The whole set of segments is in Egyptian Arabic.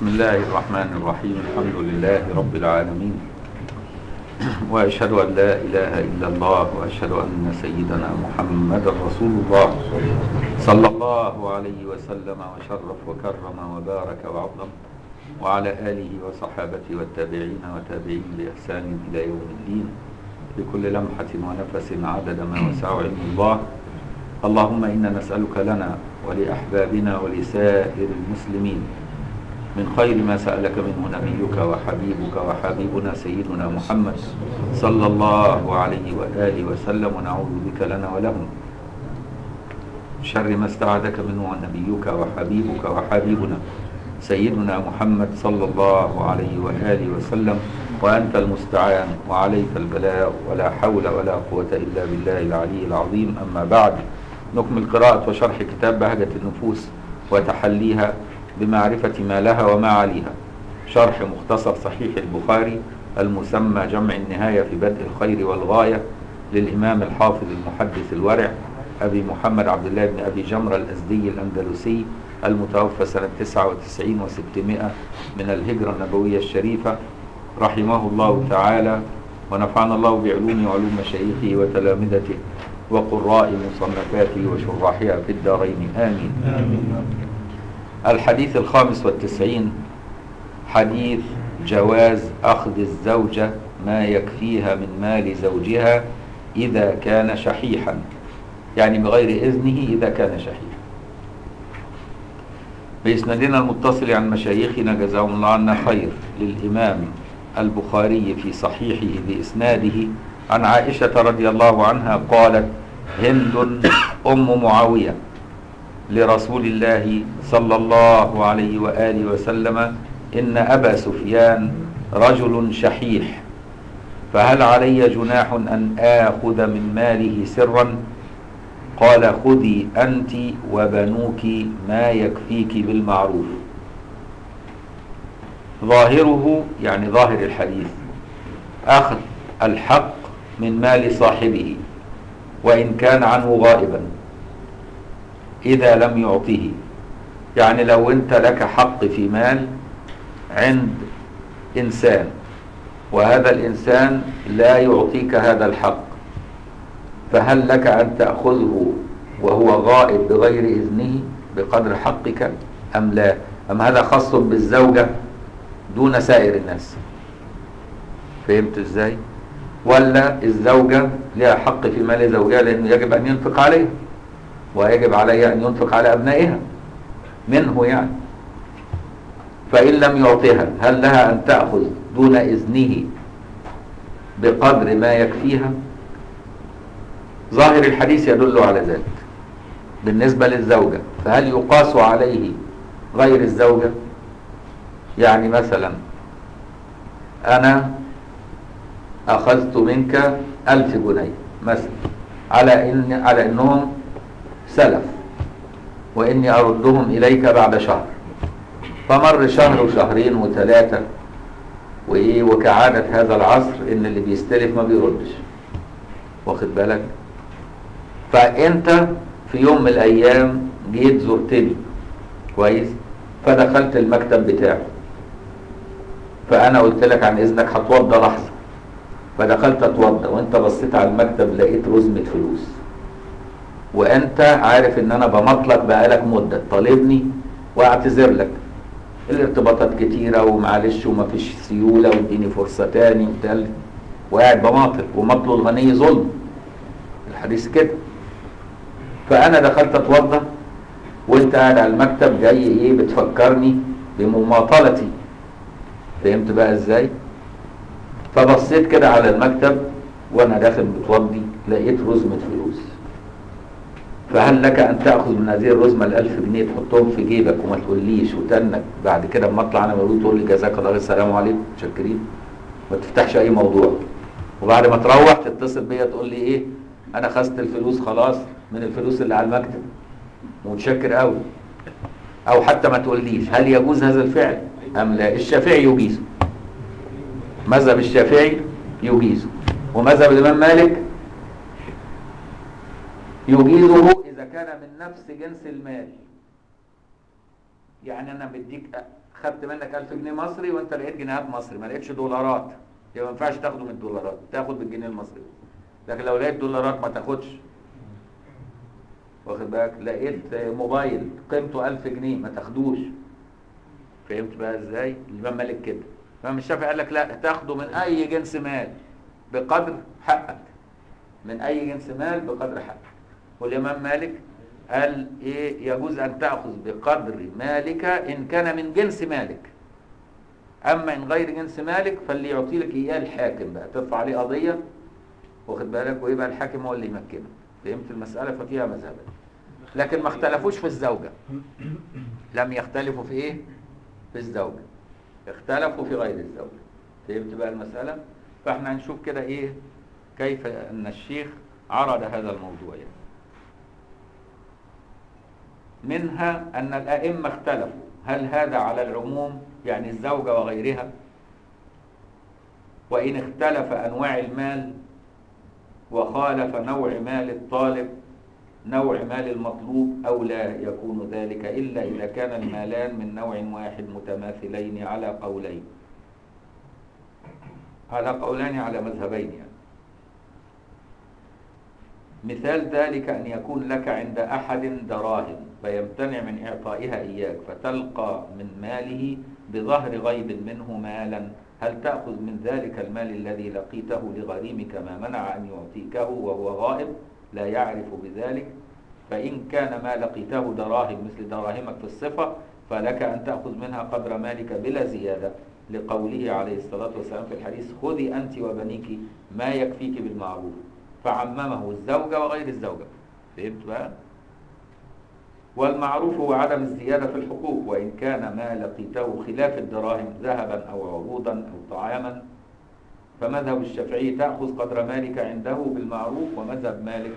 بسم الله الرحمن الرحيم الحمد لله رب العالمين وأشهد أن لا إله إلا الله وأشهد أن سيدنا محمد رسول الله صلى الله عليه وسلم وشرف وكرم وبارك وعظم وعلى آله وصحابته والتابعين وتابعين بإحسان إلى يوم الدين بكل لمحة ونفس عدد ما وسع علم الله اللهم إنا نسألك لنا ولأحبابنا ولسائر المسلمين من خير ما سألك منه نبيك وحبيبك وحبيبنا سيدنا محمد صلى الله عليه وآله وسلم ونعوذ بك لنا ولهم شر ما استعاذك منه نبيك وحبيبك وحبيبنا سيدنا محمد صلى الله عليه وآله وسلم وأنت المستعان وعليك البلاء ولا حول ولا قوة إلا بالله العلي العظيم أما بعد نكمل قراءة وشرح كتاب بهجة النفوس وتحليها بمعرفة ما لها وما عليها شرح مختصر صحيح البخاري المسمى جمع النهاية في بدء الخير والغاية للإمام الحافظ المحدث الورع أبي محمد عبد الله بن أبي جمرة الأزدي الأندلسي المتوفى سنة 99 و600 من الهجرة النبوية الشريفة رحمه الله تعالى ونفعنا الله بعلوم وعلوم مشايخه وتلامذته وقراء مصنفاته وشراحها في الدارين آمين, آمين. الحديث الخامس والتسعين حديث جواز أخذ الزوجة ما يكفيها من مال زوجها إذا كان شحيحا يعني بغير إذنه إذا كان شحيحا بإسنادنا المتصل عن مشايخنا جزاهم الله عنا خير للإمام البخاري في صحيحه بإسناده عن عائشة رضي الله عنها قالت هند أم معاوية لرسول الله صلى الله عليه وآله وسلم إن أبا سفيان رجل شحيح فهل علي جناح أن آخذ من ماله سرا قال خذي أنت وبنوك ما يكفيك بالمعروف ظاهره يعني ظاهر الحديث أخذ الحق من مال صاحبه وإن كان عنه غائبا إذا لم يعطه يعني لو أنت لك حق في مال عند إنسان وهذا الإنسان لا يعطيك هذا الحق فهل لك أن تأخذه وهو غائب بغير إذنه بقدر حقك أم لا أم هذا خاص بالزوجة دون سائر الناس فهمت إزاي ولا الزوجة لها حق في مال زوجها لأنه يجب أن ينفق عليها ويجب عليها أن ينفق على أبنائها منه يعني فإن لم يعطيها هل لها أن تأخذ دون إذنه بقدر ما يكفيها ظاهر الحديث يدل على ذلك بالنسبة للزوجة فهل يقاس عليه غير الزوجة يعني مثلا أنا أخذت منك ألف جنيه مثلا على إن على إنهم سلف وإني أردهم إليك بعد شهر فمر شهر وشهرين وثلاثة وإيه وكعادة هذا العصر إن اللي بيستلف ما بيردش واخد بالك فأنت في يوم من الأيام جيت زرتني كويس فدخلت المكتب بتاعه فأنا قلت لك عن إذنك هتوضى لحظة فدخلت اتوضى وانت بصيت على المكتب لقيت رزمة فلوس وانت عارف ان انا بمطلق بقالك مدة طالبني واعتذر لك الارتباطات كتيرة ومعلش ومفيش سيولة واديني فرصة تاني وبتاع وقاعد بماطل ومطل الغني ظلم الحديث كده فانا دخلت اتوضى وانت قاعد على المكتب جاي ايه بتفكرني بمماطلتي فهمت بقى ازاي فبصيت كده على المكتب وانا داخل متوضي لقيت رزمة فلوس فهل لك ان تاخذ من هذه الرزمه الألف جنيه تحطهم في جيبك وما تقوليش وتنك بعد كده اما اطلع انا موجود تقول لي جزاك الله خير السلام عليكم متشكرين ما تفتحش اي موضوع وبعد ما تروح تتصل بيا تقول لي ايه انا خدت الفلوس خلاص من الفلوس اللي على المكتب متشكر قوي او حتى ما تقوليش هل يجوز هذا الفعل ام لا الشافعي يجيزه مذهب الشافعي يجيزه ومذهب الامام مالك يجيزه إذا كان من نفس جنس المال يعني أنا بديك خدت منك 1000 جنيه مصري وانت لقيت جنيهات مصري ما لقيتش دولارات يبقى ما ينفعش تاخده من الدولارات تاخد بالجنيه المصري لكن لو لقيت دولارات ما تاخدش واخد بالك لقيت موبايل قيمته 1000 جنيه ما تاخدوش فهمت بقى ازاي الامام مالك كده الامام الشافعي قال لك لا تاخده من اي جنس مال بقدر حقك من اي جنس مال بقدر حقك والامام مالك قال ايه يجوز ان تاخذ بقدر مالك ان كان من جنس مالك اما ان غير جنس مالك فاللي يعطي لك اياه الحاكم بقى ترفع عليه قضيه واخد بالك ويبقى الحاكم هو اللي يمكنه فهمت المساله ففيها مذهبين لكن ما اختلفوش في الزوجه لم يختلفوا في ايه في الزوجه اختلفوا في غير الزوجه فهمت بقى المساله فاحنا هنشوف كده ايه كيف ان الشيخ عرض هذا الموضوع يعني. منها أن الأئمة اختلفوا هل هذا على العموم يعني الزوجة وغيرها وإن اختلف أنواع المال وخالف نوع مال الطالب نوع مال المطلوب أو لا يكون ذلك إلا إذا كان المالان من نوع واحد متماثلين على قولين على قولين على مذهبين يعني مثال ذلك أن يكون لك عند أحد دراهم فيمتنع من إعطائها إياك فتلقى من ماله بظهر غيب منه مالا هل تأخذ من ذلك المال الذي لقيته لغريمك ما منع أن يعطيكه وهو غائب لا يعرف بذلك فإن كان ما لقيته دراهم مثل دراهمك في الصفة فلك أن تأخذ منها قدر مالك بلا زيادة لقوله عليه الصلاة والسلام في الحديث خذي أنت وبنيك ما يكفيك بالمعروف فعممه الزوجة وغير الزوجة فهمت بقى؟ والمعروف هو عدم الزيادة في الحقوق وإن كان ما لقيته خلاف الدراهم ذهبا أو عروضا أو طعاما فمذهب الشافعي تأخذ قدر مالك عنده بالمعروف ومذهب مالك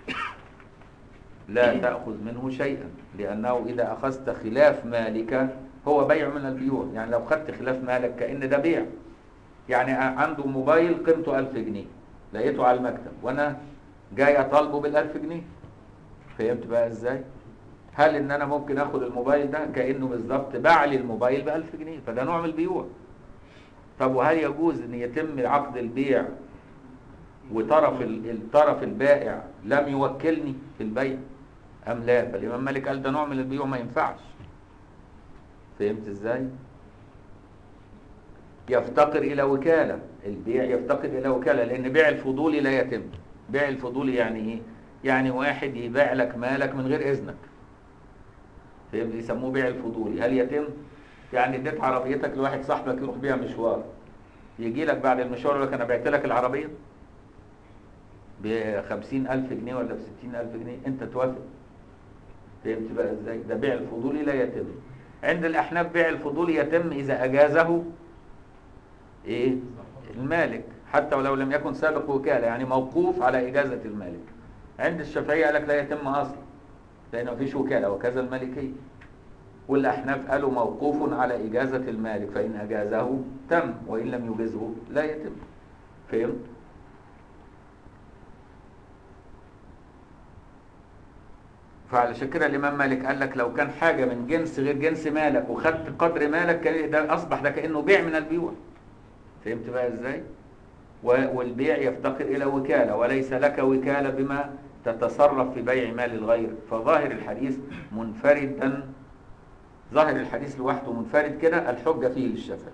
لا تأخذ منه شيئا لأنه إذا أخذت خلاف مالك هو بيع من البيوع يعني لو خدت خلاف مالك كأن ده بيع يعني عنده موبايل قيمته 1000 جنيه لقيته على المكتب وأنا جاي أطالبه بالألف جنيه فهمت بقى إزاي؟ هل ان انا ممكن اخد الموبايل ده كانه بالظبط باع لي الموبايل ب 1000 جنيه فده نوع من البيوع طب وهل يجوز ان يتم عقد البيع وطرف الطرف البائع لم يوكلني في البيع ام لا فالامام مالك قال ده نوع من البيوع ما ينفعش فهمت ازاي يفتقر الى وكاله البيع يفتقر الى وكاله لان بيع الفضولي لا يتم بيع الفضولي يعني ايه يعني واحد يبيع لك مالك من غير اذنك فهمت يسموه بيع الفضولي هل يتم يعني اديت عربيتك لواحد صاحبك يروح بيها مشوار يجي لك بعد المشوار يقول لك انا بعت لك العربيه ب ألف جنيه ولا ب ألف جنيه انت توافق فهمت بقى ازاي ده بيع الفضولي لا يتم عند الاحناف بيع الفضولي يتم اذا اجازه ايه المالك حتى ولو لم يكن سابق وكاله يعني موقوف على اجازه المالك عند الشافعيه قال لك لا يتم اصلا لأنه مفيش وكالة وكذا المالكية والأحناف قالوا موقوف على إجازة المالك فإن أجازه تم وإن لم يجزه لا يتم فهمت؟ فعلشان كده الإمام مالك قال لك لو كان حاجة من جنس غير جنس مالك وخدت قدر مالك كان ده أصبح ده كأنه بيع من البيوع فهمت بقى إزاي؟ والبيع يفتقر إلى وكالة وليس لك وكالة بما تتصرف في بيع مال الغير فظاهر الحديث منفردا ظاهر الحديث لوحده منفرد كده الحجة فيه للشافعي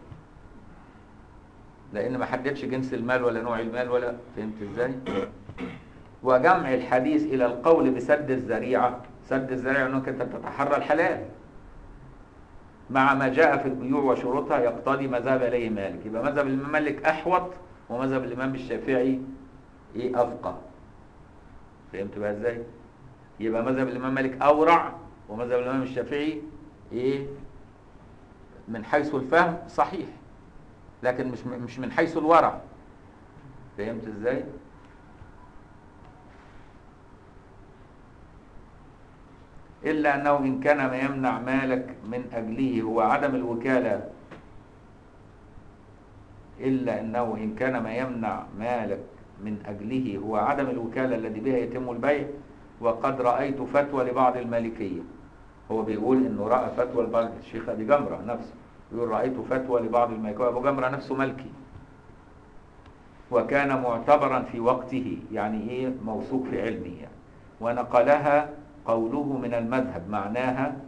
لأن ما حددش جنس المال ولا نوع المال ولا فهمت ازاي وجمع الحديث إلى القول بسد الذريعة سد الذريعة أنك أنت تتحرى الحلال مع ما جاء في البيوع وشروطها يقتضي ما ذهب إليه مالك يبقى مذهب الإمام مالك أحوط ومذهب الإمام الشافعي إيه أفقه فهمت بقى ازاي يبقى مذهب الامام مالك اورع ومذهب الامام الشافعي ايه من حيث الفهم صحيح لكن مش مش من حيث الورع فهمت ازاي الا انه ان كان ما يمنع مالك من اجله هو عدم الوكاله الا انه ان كان ما يمنع مالك من أجله هو عدم الوكالة الذي بها يتم البيع وقد رأيت فتوى لبعض المالكية هو بيقول انه رأى فتوى لبعض الشيخ أبي جمرة نفسه يقول رأيت فتوى لبعض الملكية أبو جمرة نفسه ملكي وكان معتبرا في وقته يعني ايه موثوق في علمه يعني ونقلها قوله من المذهب معناها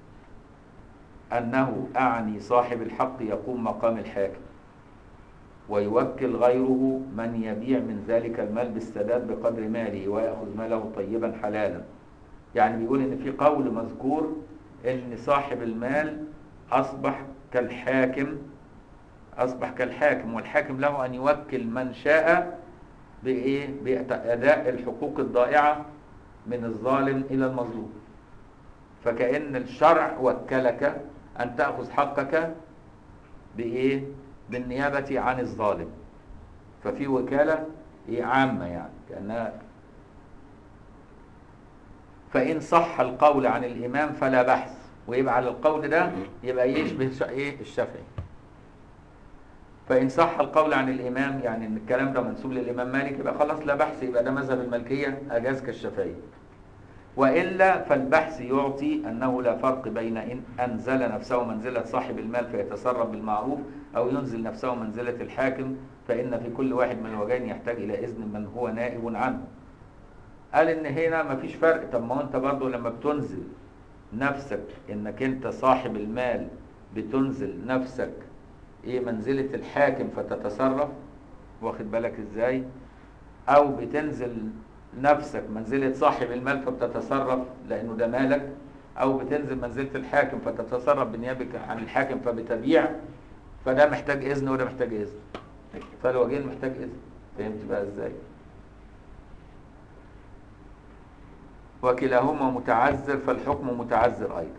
أنه أعني صاحب الحق يقوم مقام الحاكم ويوكل غيره من يبيع من ذلك المال بالسداد بقدر ماله ويأخذ ماله طيبا حلالا يعني بيقول إن في قول مذكور إن صاحب المال أصبح كالحاكم أصبح كالحاكم والحاكم له أن يوكل من شاء بإيه؟ بأداء الحقوق الضائعة من الظالم إلى المظلوم فكأن الشرع وكلك أن تأخذ حقك بإيه؟ بالنيابة عن الظالم ففي وكالة إيه عامة يعني كأنها فإن صح القول عن الإمام فلا بحث ويبقى على القول ده يبقى يشبه إيه الشافعي فإن صح القول عن الإمام يعني إن الكلام ده منسوب للإمام مالك يبقى خلاص لا بحث يبقى ده مذهب الملكية أجاز كالشافعي وإلا فالبحث يعطي أنه لا فرق بين إن أنزل نفسه منزلة صاحب المال فيتصرف بالمعروف أو ينزل نفسه منزلة الحاكم فإن في كل واحد من الوجهين يحتاج إلى إذن من هو نائب عنه قال إن هنا مفيش فرق طب ما هو أنت برضه لما بتنزل نفسك إنك أنت صاحب المال بتنزل نفسك إيه منزلة الحاكم فتتصرف واخد بالك إزاي أو بتنزل نفسك منزلة صاحب المال فبتتصرف لأنه ده مالك أو بتنزل منزلة الحاكم فتتصرف بنيابك عن الحاكم فبتبيع فده محتاج إذن وده محتاج إذن فالوجهين محتاج إذن فهمت بقى إزاي وكلاهما متعذر فالحكم متعذر أيضا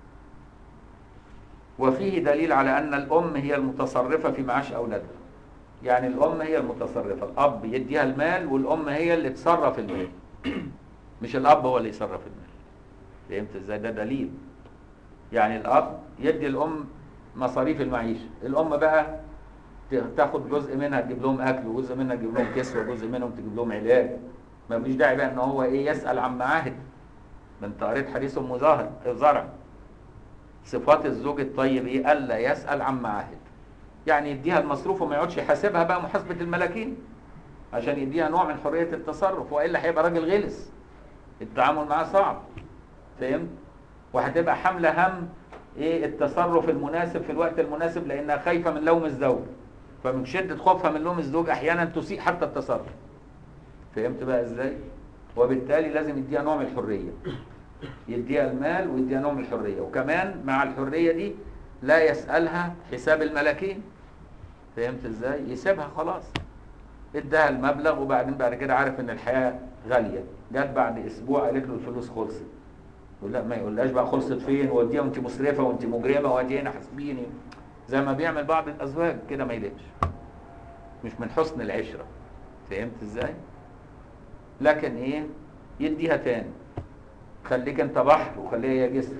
وفيه دليل على أن الأم هي المتصرفة في معاش أولادها يعني الأم هي المتصرفة الأب يديها المال والأم هي اللي تصرف المال مش الأب هو اللي يصرف المال فهمت ازاي ده دليل يعني الأب يدي الأم مصاريف المعيشة الأم بقى تاخد جزء منها تجيب لهم أكل وجزء منها تجيب لهم كسوة وجزء منهم تجيب لهم علاج ما فيش داعي بقى ان هو ايه يسأل عن معاهد ده انت قريت حديث ام زهر زرع صفات الزوج الطيب ايه الا يسأل عن معاهد يعني يديها المصروف وما يقعدش يحاسبها بقى محاسبة الملاكين عشان يديها نوع من حرية التصرف وإلا هيبقى راجل غلس التعامل معاه صعب فهمت وهتبقى حاملة هم ايه التصرف المناسب في الوقت المناسب لانها خايفة من لوم الزوج فمن شدة خوفها من لوم الزوج احيانا تسيء حتى التصرف فهمت بقى ازاي وبالتالي لازم يديها نوع من الحرية يديها المال ويديها نوع من الحرية وكمان مع الحرية دي لا يسألها حساب الملاكين فهمت ازاي يسيبها خلاص اداها المبلغ وبعدين بعد كده عارف ان الحياة غالية جت بعد اسبوع قالت له الفلوس خلصت يقول لا ما يقولهاش بقى خلصت فين وديها وانت مسرفة وانت مجرمة وادي هنا حاسبيني زي ما بيعمل بعض الازواج كده ما يليقش مش من حسن العشرة فهمت ازاي لكن ايه يديها تاني خليك انت بحر وخليها هي جسر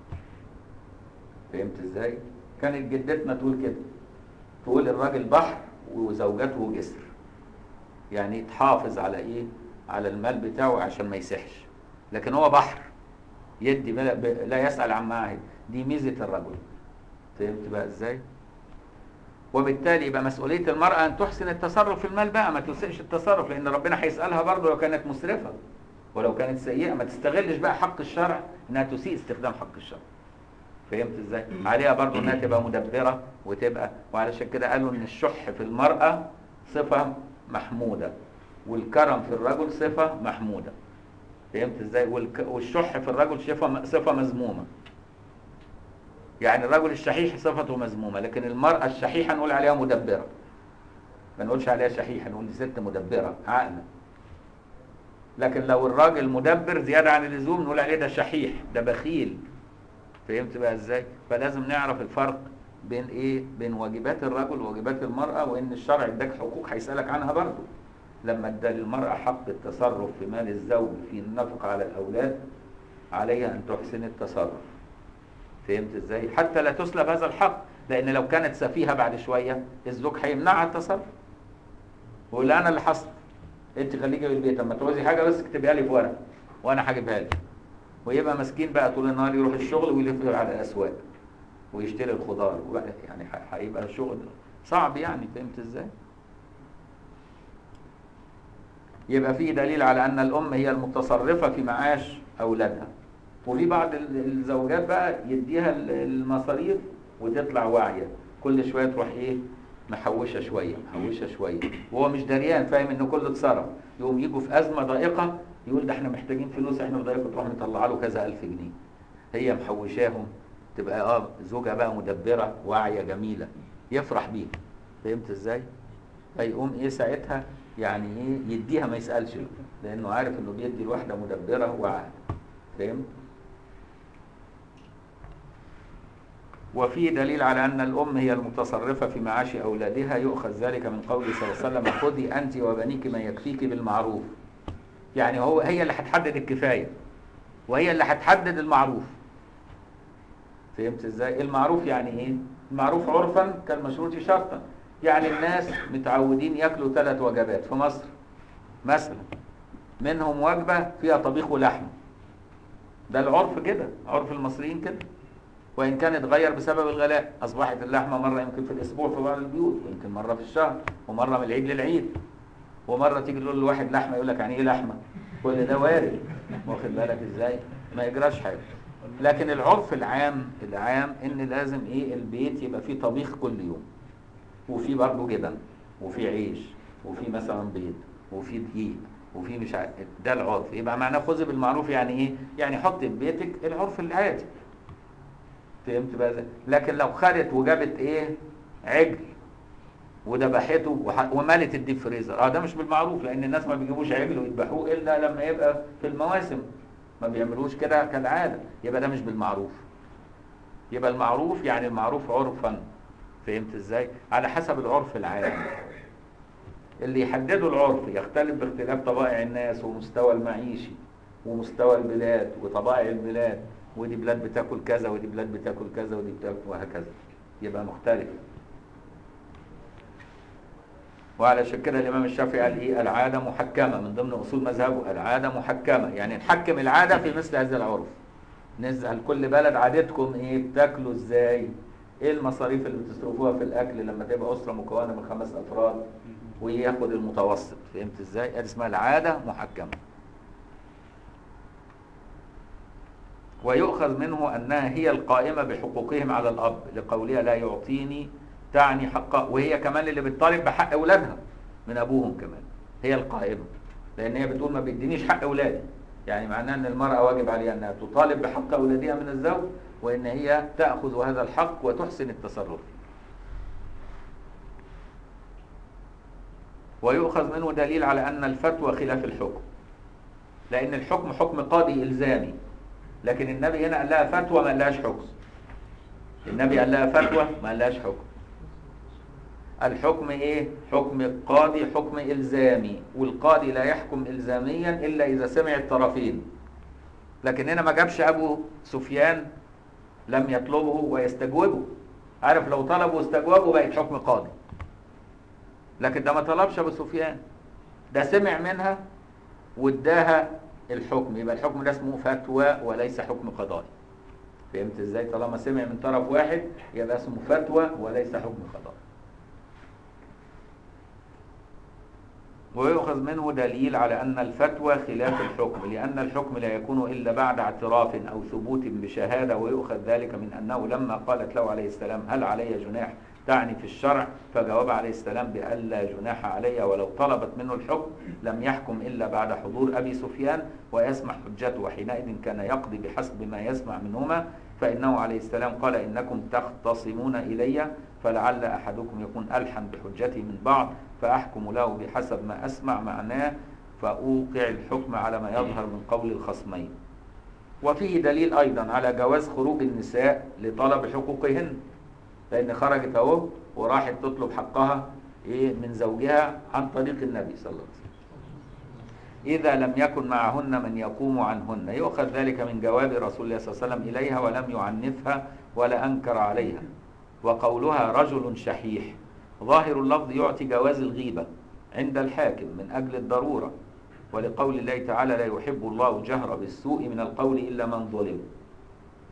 فهمت ازاي كانت جدتنا تقول كده تقول الراجل بحر وزوجته جسر يعني تحافظ على ايه على المال بتاعه عشان ما يسحش لكن هو بحر يدي لا يسأل عن معاهد دي ميزة الرجل فهمت بقى ازاي وبالتالي يبقى مسؤولية المرأة أن تحسن التصرف في المال بقى ما تسيئش التصرف لأن ربنا هيسألها برضه لو كانت مسرفة ولو كانت سيئة ما تستغلش بقى حق الشرع إنها تسيء استخدام حق الشرع فهمت ازاي؟ عليها برضه انها تبقى مدبره وتبقى وعلشان كده قالوا ان الشح في المراه صفه محموده والكرم في الرجل صفه محموده. فهمت ازاي؟ والك... والشح في الرجل صفه صفه مذمومه. يعني الرجل الشحيح صفته مذمومه لكن المراه الشحيحه نقول عليها مدبره. ما نقولش عليها شحيحه نقول دي ست مدبره عاقله. لكن لو الراجل مدبر زياده عن اللزوم نقول عليه ده شحيح ده بخيل فهمت بقى ازاي فلازم نعرف الفرق بين ايه بين واجبات الرجل وواجبات المرأة وان الشرع اداك حقوق هيسألك عنها برضه لما ادى للمرأة حق التصرف في مال الزوج في النفقة على الاولاد عليها ان تحسن التصرف فهمت ازاي حتى لا تسلب هذا الحق لان لو كانت سفيهة بعد شوية الزوج هيمنعها التصرف ويقول انا اللي حصل انت خليكي في البيت اما تعوزي حاجة بس اكتبيها لي في ورقة وانا هجيبها لك ويبقى مسكين بقى طول النهار يروح الشغل ويلف على الاسواق ويشتري الخضار وبقى- يعني ح- هيبقى شغل صعب يعني فهمت ازاي يبقى في دليل على ان الام هي المتصرفه في معاش اولادها وفي بعض ال- الزوجات بقى يديها ال- المصاريف وتطلع واعيه كل شويه تروح ايه محوشه شويه محوشه شويه وهو مش دريان فاهم ان كله اتصرف يقوم يجوا في ازمه ضائقه يقول ده احنا محتاجين فلوس احنا في ضائقه تروح مطلع له كذا الف جنيه هي محوشاهم تبقى اه زوجها بقى مدبره واعيه جميله يفرح بيها فهمت ازاي؟ فيقوم ايه ساعتها يعني ايه يديها ما يسالش لانه عارف انه بيدي الواحده مدبره واعيه فهمت؟ وفي دليل على ان الام هي المتصرفه في معاش اولادها يؤخذ ذلك من قوله صلى الله عليه وسلم خذي انت وبنيك ما يكفيك بالمعروف يعني هو هي اللي هتحدد الكفايه وهي اللي هتحدد المعروف فهمت ازاي المعروف يعني ايه المعروف عرفا كالمشروط شرطا يعني الناس متعودين ياكلوا ثلاث وجبات في مصر مثلا منهم وجبه فيها طبيخ ولحم ده العرف كده عرف المصريين كده وان كان اتغير بسبب الغلاء اصبحت اللحمه مره يمكن في الاسبوع في بعض البيوت ويمكن مره في الشهر ومره من العيد للعيد ومره تيجي تقول لواحد لحمه يقول لك يعني ايه لحمه كل ده وارد واخد بالك ازاي ما يجراش حاجه لكن العرف العام العام ان لازم ايه البيت يبقى فيه طبيخ كل يوم وفي برضه جبن وفي عيش وفي مثلا بيض وفي دقيق وفي مش عارف ده العرف يبقى معناه خذ بالمعروف يعني ايه يعني حط في بيتك العرف العادي فهمت بقى ازاي؟ لكن لو خدت وجابت ايه عجل وذبحته وح- وملت الديب فريزر اه ده مش بالمعروف لان الناس ما بيجيبوش عجل ويذبحوه الا لما يبقى في المواسم ما بيعملوش كده كالعاده يبقى ده مش بالمعروف يبقى المعروف يعني المعروف عرفا فهمت ازاي على حسب العرف العام اللي يحددوا العرف يختلف باختلاف طبائع الناس ومستوى المعيشي ومستوى البلاد وطبائع البلاد ودي بلاد بتاكل كذا ودي بلاد بتاكل كذا ودي بتاكل وهكذا يبقى مختلف وعلشان كده الامام الشافعي قال ايه العاده محكمه من ضمن اصول مذهبه العاده محكمه يعني نحكم العاده في مثل هذا العرف نسال كل بلد عادتكم ايه بتاكلوا ازاي ايه المصاريف اللي بتصرفوها في الاكل لما تبقى اسره مكونه من خمس افراد وياخد المتوسط فهمت ازاي ادي اسمها العاده محكمه ويؤخذ منه انها هي القائمه بحقوقهم على الاب لقولها لا يعطيني تعني حقها وهي كمان اللي بتطالب بحق اولادها من ابوهم كمان هي القائمه لان هي بتقول ما بيدينيش حق اولادي يعني معناه ان المراه واجب عليها انها تطالب بحق اولادها من الزوج وان هي تاخذ هذا الحق وتحسن التصرف فيه ويؤخذ منه دليل على ان الفتوى خلاف الحكم لان الحكم حكم قاضي الزامي لكن النبي هنا قال لها فتوى ما قالهاش حكم النبي قال لها فتوى ما قالهاش حكم الحكم ايه حكم قاضي حكم الزامي والقاضي لا يحكم الزاميا الا اذا سمع الطرفين لكن هنا ما جابش ابو سفيان لم يطلبه ويستجوبه عارف لو طلبه واستجوبه بقت حكم قاضي لكن ده ما طلبش ابو سفيان ده سمع منها واداها الحكم يبقى الحكم ده اسمه فتوى وليس حكم قضائي فهمت ازاي طالما سمع من طرف واحد يبقى اسمه فتوى وليس حكم قضائي ويؤخذ منه دليل على أن الفتوى خلاف الحكم لأن الحكم لا يكون إلا بعد اعتراف أو ثبوت بشهادة ويؤخذ ذلك من أنه لما قالت له عليه السلام هل علي جناح تعني في الشرع فجواب عليه السلام بأن لا جناح علي ولو طلبت منه الحكم لم يحكم إلا بعد حضور أبي سفيان ويسمع حجته وحينئذ كان يقضي بحسب ما يسمع منهما فإنه عليه السلام قال إنكم تختصمون إلي فلعل أحدكم يكون ألحن بحجتي من بعض فأحكم له بحسب ما أسمع معناه فأوقع الحكم على ما يظهر من قول الخصمين وفيه دليل أيضا على جواز خروج النساء لطلب حقوقهن لأن خرجت أهو وراحت تطلب حقها إيه من زوجها عن طريق النبي صلى الله عليه وسلم إذا لم يكن معهن من يقوم عنهن يؤخذ ذلك من جواب رسول الله صلى الله عليه وسلم إليها ولم يعنفها ولا أنكر عليها وقولها رجل شحيح ظاهر اللفظ يعطي جواز الغيبة عند الحاكم من أجل الضرورة ولقول الله تعالى لا يحب الله الجهر بالسوء من القول إلا من ظلم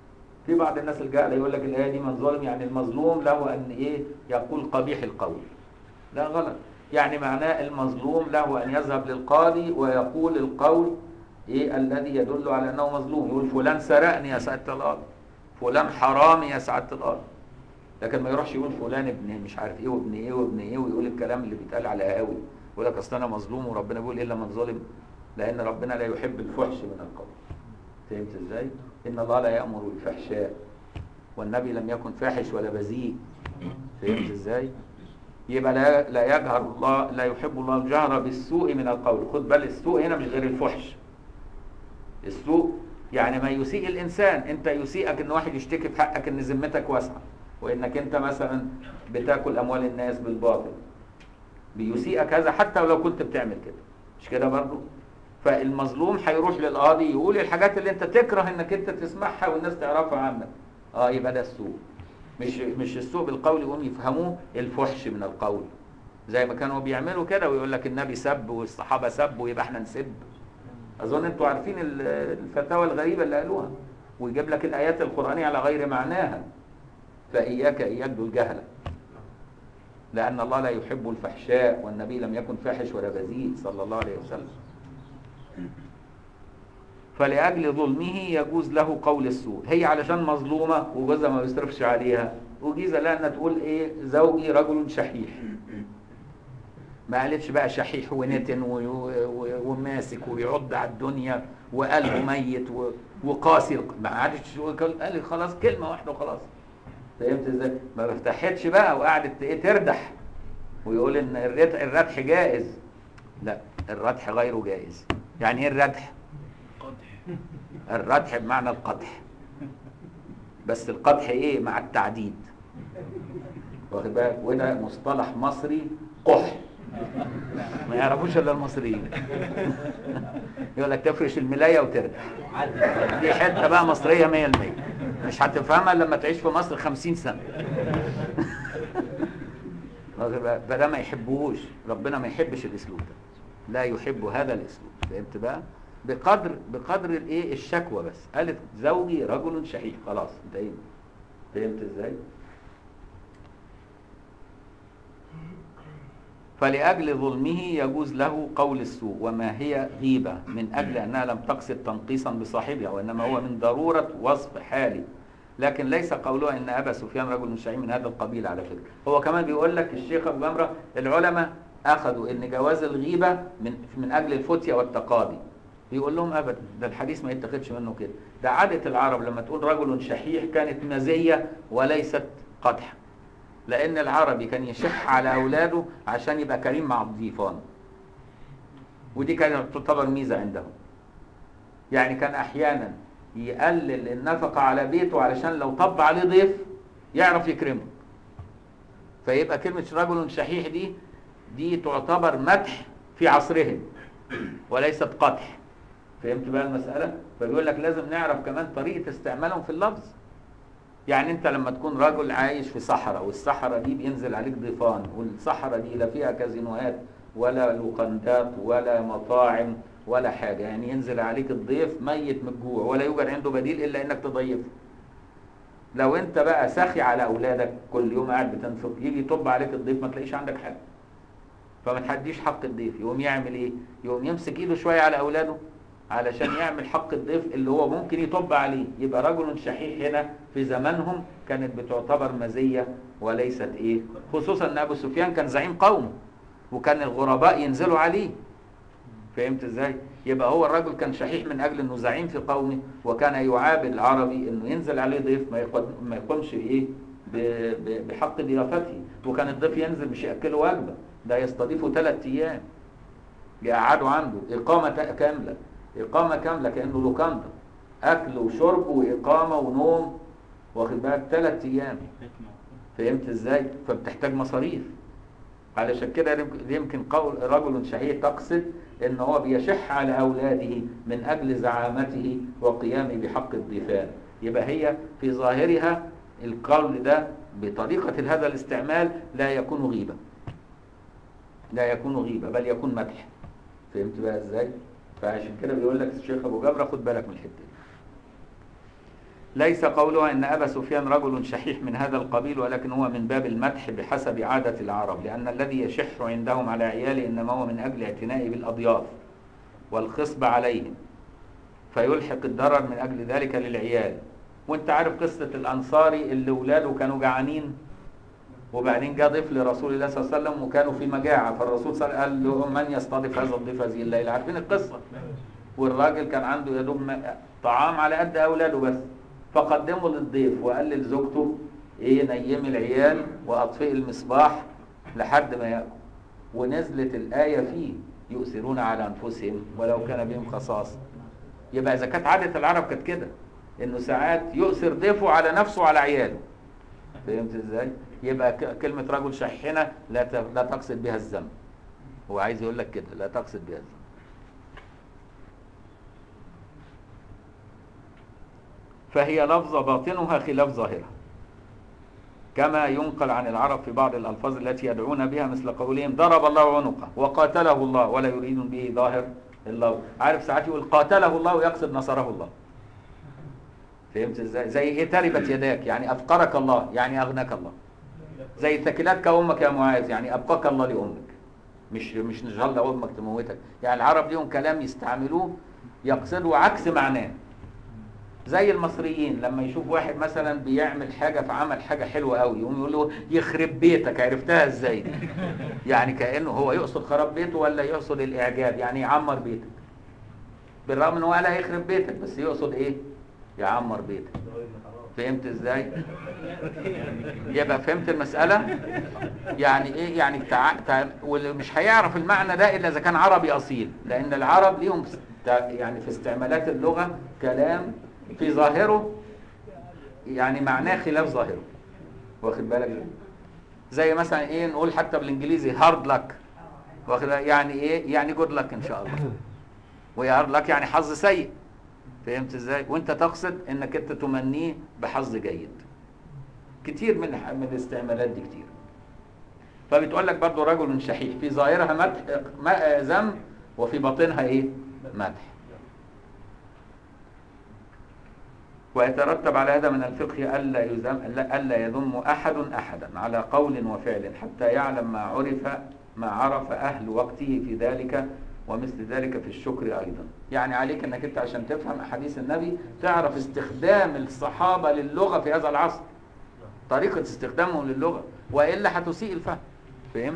في بعض الناس الجهله يقول لك الايه دي من ظلم يعني المظلوم له ان ايه يقول قبيح القول لا غلط يعني معناه المظلوم له ان يذهب للقاضي ويقول القول ايه الذي يدل على انه مظلوم يقول فلان سرقني يا سعاده القاضي فلان حرامي يا سعاده القاضي لكن ما يروحش يقول فلان ابن مش عارف ايه وابن ايه وابن ايه ويقول الكلام اللي بيتقال على قهاوي يقول لك اصل انا مظلوم وربنا بيقول الا من ظلم لان ربنا لا يحب الفحش من القول فهمت ازاي ان الله لا يامر بالفحشاء والنبي لم يكن فاحش ولا بذيء فهمت ازاي يبقى لا لا يجهر الله لا يحب الله الجهر بالسوء من القول خد بال السوء هنا مش غير الفحش السوء يعني ما يسيء الانسان انت يسيئك ان واحد يشتكي في حقك ان ذمتك واسعه وانك انت مثلا بتاكل اموال الناس بالباطل بيسيئك هذا حتى ولو كنت بتعمل كده مش كده برضه فالمظلوم هيروح للقاضي يقول الحاجات اللي انت تكره انك انت تسمعها والناس تعرفها عنك اه يبقى ده السوء مش مش السوء بالقول يقوم يفهموه الفحش من القول زي ما كانوا بيعملوا كده ويقول لك النبي سب والصحابه سبوا يبقى احنا نسب اظن انتوا عارفين ال- الفتاوى الغريبه اللي قالوها ويجيب لك الايات القرانيه على غير معناها فاياك اياك بالجهله لان الله لا يحب الفحشاء والنبي لم يكن فاحش ولا بذيء صلى الله عليه وسلم فلأجل ظلمه يجوز له قول السوء هي علشان مظلومة وجوزها ما بيصرفش عليها وجيزة لأنها تقول إيه زوجي رجل شحيح ما قالتش بقى شحيح ونتن و- و- وماسك وبيعض على الدنيا وقلبه ميت و- وقاسي ما قعدتش تقول- قال خلاص كلمة واحدة وخلاص فهمت ازاي؟ ما فتحتش بقى وقعدت ايه تردح ويقول ان الردح, الردح جائز لا الردح غير جائز يعني ايه الردح؟ الردح بمعنى القدح بس القدح ايه مع التعديد واخد بالك وده مصطلح مصري قح ما يعرفوش الا المصريين يقول لك تفرش الملايه وتردح دي حته بقى مصريه 100% مش هتفهمها إلا لما تعيش في مصر 50 سنه واخد بالك؟ فده ما يحبوش ربنا ما يحبش الاسلوب ده لا يحب هذا الاسلوب فهمت بقى بقدر بقدر الايه الشكوى بس قالت زوجي رجل شحيح خلاص انتهينا فهمت ازاي فلأجل ظلمه يجوز له قول السوء وما هي غيبة من أجل أنها لم تقصد تنقيصا بصاحبها وإنما هو من ضرورة وصف حاله لكن ليس قولها ان ابا سفيان رجل شيعي من هذا القبيل على فكره هو كمان بيقول لك الشيخ ابو جمره العلماء اخذوا ان جواز الغيبه من من اجل الفتيا والتقاضي بيقول لهم ابدا ده الحديث ما يتخذش منه كده ده عاده العرب لما تقول رجل شحيح كانت مزيه وليست قدح لان العربي كان يشح على اولاده عشان يبقى كريم مع الضيفان ودي كانت تعتبر ميزه عندهم يعني كان احيانا يقلل النفقة على بيته علشان لو طب عليه ضيف يعرف يكرمه فيبقى كلمة رجل شحيح دي دي تعتبر مدح في عصرهم وليست قدح فهمت بقى المسألة فبيقول لك لازم نعرف كمان طريقة استعمالهم في اللفظ يعني انت لما تكون رجل عايش في صحراء والصحراء دي بينزل عليك ضيفان والصحراء دي لا فيها كازينوهات ولا لوكندات ولا مطاعم ولا حاجة يعني ينزل عليك الضيف ميت من الجوع ولا يوجد عنده بديل إلا إنك تضيفه لو أنت بقى سخي على أولادك كل يوم قاعد بتنفق يجي يطب عليك الضيف ما تلاقيش عندك حاجة فما تحديش حق الضيف يقوم يعمل إيه؟ يقوم يمسك إيده شوية على أولاده علشان يعمل حق الضيف اللي هو ممكن يطب عليه يبقى رجل شحيح هنا في زمانهم كانت بتعتبر مزية وليست إيه؟ خصوصا أن أبو سفيان كان زعيم قومه وكان الغرباء ينزلوا عليه فهمت ازاي يبقى هو الرجل كان شحيح من اجل انه زعيم في قومه وكان يعاب العربي انه ينزل عليه ضيف ما يقد- ما يقومش ايه ب- ب- بحق ضيافته وكان الضيف ينزل مش ياكله وجبه ده يستضيفه ثلاث ايام يقعدوا عنده اقامه تا- كامله اقامه كامله كانه لوكاندا اكل وشرب واقامه ونوم واخد بالك ثلاث ايام فهمت ازاي فبتحتاج مصاريف علشان كده يمكن- يمكن قول رجل شهيد تقصد ان هو بيشح على اولاده من اجل زعامته وقيامه بحق الضيفان يبقى هي في ظاهرها القول ده بطريقة هذا الاستعمال لا يكون غيبة لا يكون غيبة بل يكون مدح فهمت بقى ازاي فعشان كده بيقول لك الشيخ ابو جبرة خد بالك من الحتة دي ليس قولها ان ابا سفيان رجل شحيح من هذا القبيل ولكن هو من باب المدح بحسب عاده العرب لان الذي يشح عندهم على عياله انما هو من اجل اعتنائه بالاضياف والخصب عليهم فيلحق الضرر من اجل ذلك للعيال وانت عارف قصه الانصاري اللي ولاده كانوا جعانين وبعدين جاء ضيف لرسول الله صلى الله عليه وسلم وكانوا في مجاعه فالرسول صلى الله عليه وسلم قال لهم من يستضيف هذا الضيف هذه الليله عارفين القصه والراجل كان عنده يا دوب م- طعام على قد اولاده بس فقدمه للضيف وقال لزوجته ايه نيمي العيال واطفئي المصباح لحد ما ياكل ونزلت الايه فيه يؤثرون على انفسهم ولو كان بهم خصاصه يبقى اذا كانت عاده العرب كانت كده انه ساعات يؤثر ضيفه على نفسه وعلى عياله فهمت ازاي يبقى ك- كلمه رجل شحنه لا ت- لا تقصد بها الذم هو عايز يقول لك كده لا تقصد بها الذم فهي لفظة باطنها خلاف ظاهرها كما ينقل عن العرب في بعض الألفاظ التي يدعون بها مثل قولهم ضرب الله عنقه وقاتله الله ولا يريد به ظاهر الله عارف ساعات يقول قاتله الله ويقصد نصره الله فهمت ازاي زي ايه تربت يداك يعني افقرك الله يعني اغناك الله زي ثكلتك امك يا معاذ يعني ابقاك الله لامك مش مش ان شاء الله امك تموتك يعني العرب ليهم كلام يستعملوه يقصدوا عكس معناه زي المصريين لما يشوف واحد مثلا بيعمل حاجه فعمل حاجه حلوه قوي يقوم يقول له يخرب بيتك عرفتها ازاي دي؟ يعني كانه هو يقصد خراب بيته ولا يقصد الاعجاب يعني يعمر بيتك بالرغم ان هو قال هيخرب بيتك بس يقصد ايه يعمر بيتك فهمت ازاي يبقى فهمت المساله يعني ايه يعني تع... تع... واللي مش هيعرف المعنى ده الا اذا كان عربي اصيل لان العرب ليهم است... يعني في استعمالات اللغه كلام في ظاهره يعني معناه خلاف ظاهره واخد بالك زي مثلا ايه نقول حتى بالانجليزي هارد لك واخد بالك؟ يعني ايه يعني جود لك ان شاء الله ويا هارد لك يعني حظ سيء فهمت ازاي وانت تقصد انك انت تمنيه بحظ جيد كتير من من الاستعمالات دي كتير فبتقول لك برضو رجل شحيح في ظاهرها مدح م- ذم وفي باطنها ايه مدح ويترتب على هذا من الفقه الا يذم الا يذم احد احدا على قول وفعل حتى يعلم ما عرف ما عرف اهل وقته في ذلك ومثل ذلك في الشكر ايضا يعني عليك انك انت عشان تفهم احاديث النبي تعرف استخدام الصحابه للغه في هذا العصر طريقه استخدامهم للغه والا هتسيء الفهم فهمت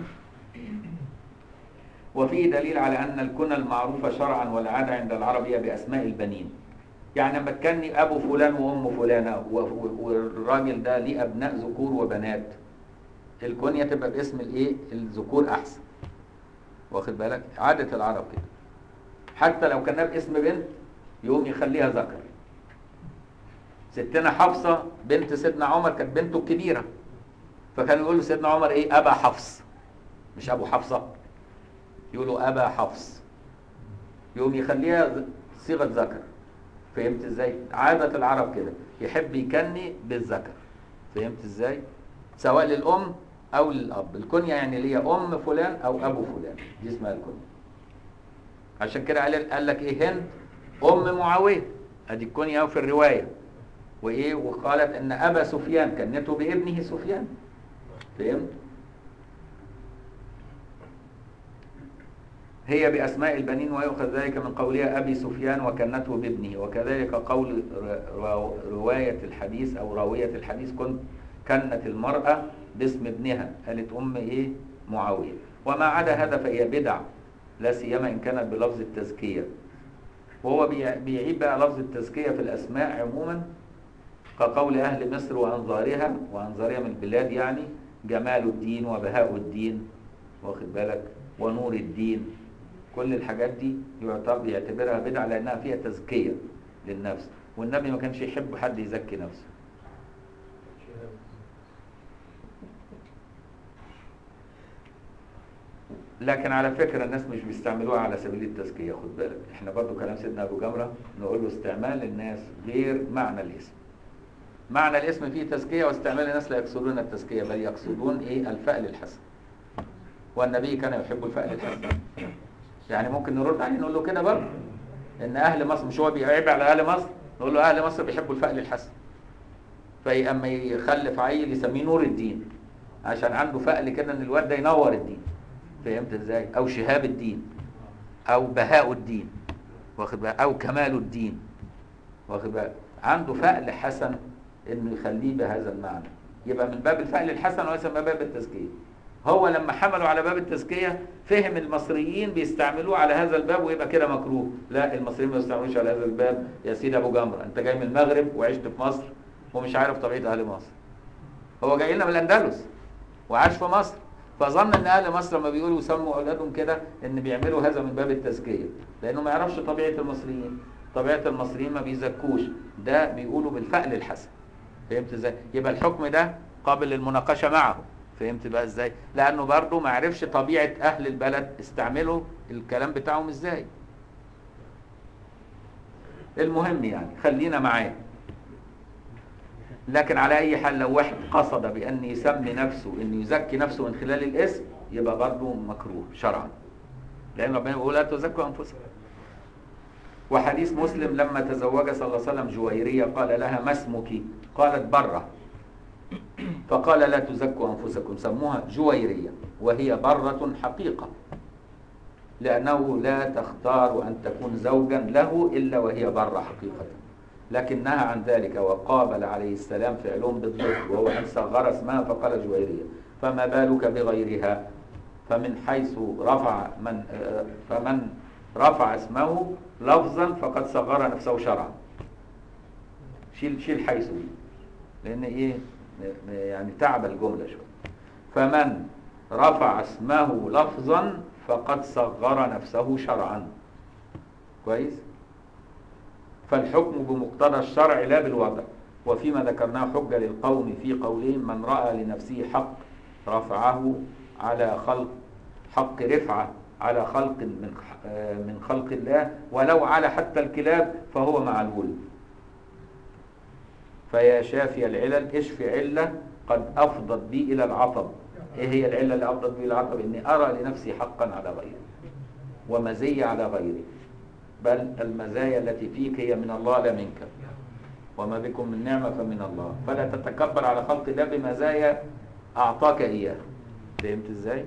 وفيه دليل على ان الكنى المعروفه شرعا والعاده عند العرب هي باسماء البنين يعني لما تكني ابو فلان وام فلانه و- و- والراجل ده ليه ابناء ذكور وبنات الكنيه تبقى باسم الايه الذكور احسن واخد بالك عاده العرب كده حتى لو كان باسم بنت يقوم يخليها ذكر ستنا حفصه بنت سيدنا عمر كانت بنته الكبيره فكانوا يقولوا سيدنا عمر ايه ابا حفص مش ابو حفصه يقولوا ابا حفص يقوم يخليها ذ- صيغه ذكر فهمت ازاي عاده العرب كده يحب يكني بالذكر فهمت ازاي سواء للام او للاب الكنيه يعني اللي هي ام فلان او ابو فلان دي اسمها الكنيه عشان كده قال قال لك ايه هند ام معاويه ادي الكنيه أهو في الروايه وايه وقالت ان ابا سفيان كنته بابنه سفيان فهمت هي بأسماء البنين ويؤخذ ذلك من قولها أبي سفيان وكنته بابنه وكذلك قول ر- رو- رواية الحديث أو راوية الحديث كنت كنت المرأة باسم ابنها قالت أم إيه معاوية وما عدا هذا فهي بدع لا سيما إن كانت بلفظ التزكية وهو بيع- بيعيب بقى لفظ التزكية في الأسماء عموما كقول أهل مصر وأنظارها وأنظارها من البلاد يعني جمال الدين وبهاء الدين واخد بالك ونور الدين كل الحاجات دي يعتبر يعتبرها بدعة لأنها فيها تزكية للنفس والنبي ما كانش يحب حد يزكي نفسه لكن على فكرة الناس مش بيستعملوها على سبيل التزكية خد بالك احنا برضو كلام سيدنا أبو جمرة نقول له استعمال الناس غير معنى الاسم معنى الاسم فيه تزكية واستعمال الناس لا يقصدون التزكية بل يقصدون ايه الفأل الحسن والنبي كان يحب الفأل الحسن يعني ممكن نرد عليه نقول له كده برضه ان اهل مصر مش هو بيعيب على اهل مصر نقول له اهل مصر بيحبوا الفأل الحسن فاما يخلف عيل يسميه نور الدين عشان عنده فقل كده ان الواد ده ينور الدين فهمت ازاي او شهاب الدين او بهاء الدين واخد بالك او كمال الدين واخد بالك عنده فقل حسن انه يخليه بهذا المعنى يبقى من باب الفقل الحسن وليس من باب التزكيه هو لما حملوا على باب التزكيه فهم المصريين بيستعملوه على هذا الباب ويبقى كده مكروه لا المصريين ما بيستعملوش على هذا الباب يا سيدي ابو جمره انت جاي من المغرب وعشت في مصر ومش عارف طبيعه اهل مصر هو جاي لنا من الاندلس وعاش في مصر فظن ان اهل مصر لما بيقولوا يسموا اولادهم كده ان بيعملوا هذا من باب التزكيه لانه ما يعرفش طبيعه المصريين طبيعه المصريين ما بيزكوش ده بيقولوا بالفعل الحسن فهمت ازاي يبقى الحكم ده قابل للمناقشه معه فهمت بقى ازاي لانه برضه ما عرفش طبيعه اهل البلد استعملوا الكلام بتاعهم ازاي المهم يعني خلينا معاه لكن على اي حال لو واحد قصد بان يسمي نفسه انه يزكي نفسه من خلال الاسم يبقى برضه مكروه شرعا لان ربنا بيقول لا تزكوا انفسكم وحديث مسلم لما تزوج صلى الله عليه وسلم جويريه قال لها ما اسمك قالت بره فقال لا تزكوا انفسكم سموها جويريه وهي بره حقيقه لانه لا تختار ان تكون زوجا له الا وهي بره حقيقه لكن نهى عن ذلك وقابل عليه السلام فعلهم بالضد وهو ان صغر اسمها فقال جويريه فما بالك بغيرها فمن حيث رفع من فمن رفع اسمه لفظا فقد صغر نفسه شرعا شيل شيل حيث دي لان ايه يعني تعب الجمله شويه فمن رفع اسمه لفظا فقد صغر نفسه شرعا كويس فالحكم بمقتضى الشرع لا بالوضع وفيما ذكرناه حجة للقوم في قولهم من رأى لنفسه حق رفعه على خلق حق رفعة على خلق من من خلق الله ولو على حتى الكلاب فهو معلول فيا شافي العلل اشف علة قد أفضت بي إلى العطب إيه هي العلة اللي أفضت بي إلى العطب إني أرى لنفسي حقا على غيري ومزية على غيري بل المزايا التي فيك هي من الله لا منك وما بكم من نعمة فمن الله فلا تتكبر على خلق الله بمزايا أعطاك إياها فهمت إزاي؟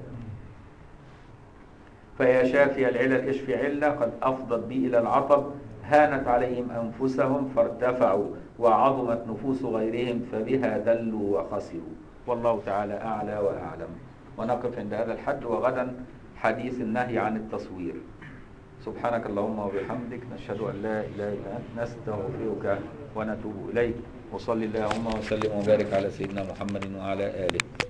فيا شافي العلل اشف علة قد أفضت بي إلى العطب هانت عليهم أنفسهم فارتفعوا وعظمت نفوس غيرهم فبها دلوا وخسروا والله تعالى أعلى وأعلم ونقف عند هذا الحد وغدا حديث النهي عن التصوير سبحانك اللهم وبحمدك نشهد أن لا إله إلا أنت نستغفرك ونتوب إليك وصلي اللهم وسلم وبارك على سيدنا محمد وعلى آله